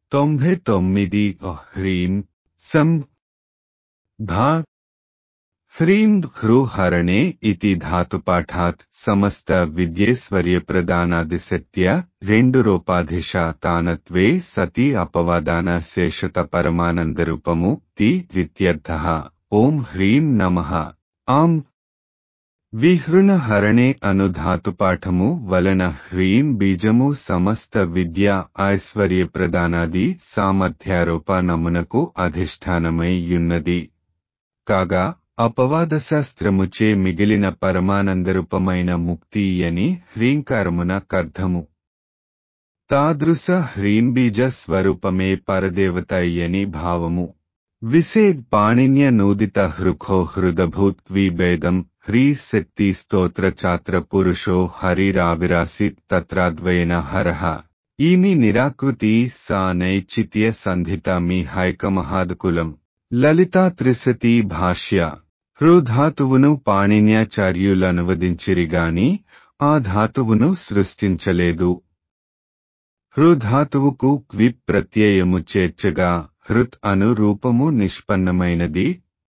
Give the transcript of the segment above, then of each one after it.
తొంభై తొమ్మిది హ్రీం సం ధా హ్రీం హృహరణే ఇతి ధాతుపాఠాత్ సమస్త విద్యేశ్వర్యప్రదానాదిశత్య రెండు రూపాధిష తానత్వే సతి అపవాదాన శేషత పరమానందరూపము తి విత్యర్థ ఓం హ్రీం నమః ఆం విహృణ హరణే అను ధాతుపాఠము వలన హ్రీం బీజము సమస్త విద్య ఐశ్వర్య ప్రదానాది సామర్థ్యారోపణమునకు అధిష్టానమై యున్నది కాగా అపవాద శాస్త్రముచే మిగిలిన పరమానందరూపమైన ముక్తి అని హ్రీంకారమున కర్ధము తాదృశ హ్రీంబీజ స్వరూపమే పరదేవతయ్యని భావము విసేద్ పాణిన్య నూదిత హృఖో హృదభూత్ విభేదం హ్రీశక్తి స్తోత్ర చాత్ర పురుషో హరిరావిరాసిత్ తత్రాద్వయన హరః ఈమి నిరాకృతి సా నైచిత్య సంధిత మీ హైకమహాదుకులం లలితా త్రిశతి భాష్య హృధాతువును పాణిన్యాచార్యులనువదించిరిగాని ఆ ధాతువును సృష్టించలేదు హృధాతువుకు క్విప్ ప్రత్యయము చేర్చగా హృత్ అను రూపము నిష్పన్నమైనది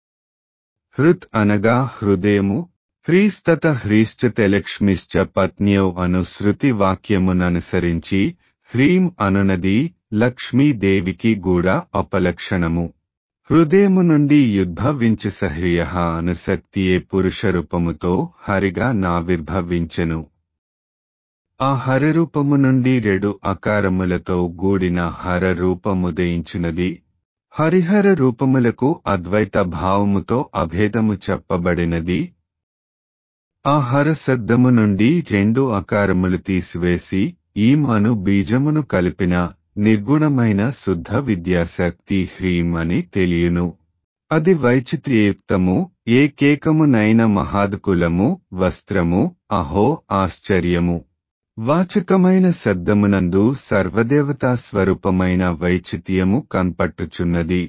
హృత్ అనగా హృదయము హ్రీస్తత హ్రీశ్చతలక్ష్మిశ్చ పత్న్యో అను శృతి వాక్యముననుసరించి హ్రీం అనునది లక్ష్మీదేవికి కూడా అపలక్షణము హృదయము నుండి యుద్భవించు సహ్రియ అనుశక్తియే పురుషరూపముతో హరిగా నావిర్భవించెను ఆ హరరూపము నుండి రెడు అకారములతో గూడిన హర రూపముదయించునది హరిహర రూపములకు అద్వైత భావముతో అభేదము చెప్పబడినది ఆ హర శబ్దము నుండి రెండు అకారములు తీసివేసి ఈ మను బీజమును కలిపిన నిర్గుణమైన శుద్ధ విద్యాశక్తి హ్రీం అని తెలియను అది వైచిత్ర్యయుక్తము ఏకేకమునైన మహాదుకులము వస్త్రము అహో ఆశ్చర్యము వాచకమైన శబ్దమునందు సర్వదేవతా స్వరూపమైన వైచిత్యము కన్పట్టుచున్నది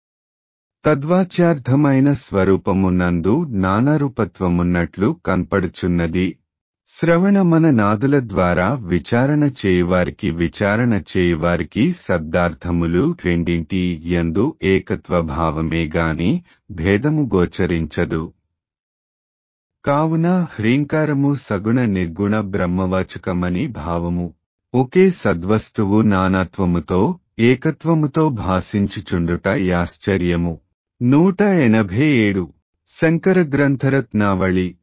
తద్వాచ్యార్థమైన స్వరూపమునందు నానారూపత్వమున్నట్లు కన్పడుచున్నది శ్రవణమన నాదుల ద్వారా విచారణ చేయువారికి విచారణ చేయువారికి శబ్దార్థములు రెండింటి యందు ఏకత్వ భావమే గాని భేదము గోచరించదు కావున హ్రీంకారము సగుణ నిర్గుణ బ్రహ్మవాచకమని భావము ఒకే సద్వస్తువు నానాత్వముతో ఏకత్వముతో భాసించుచుండుట యాశ్చర్యము నూట ఎనభై ఏడు శంకర గ్రంథరత్నావళి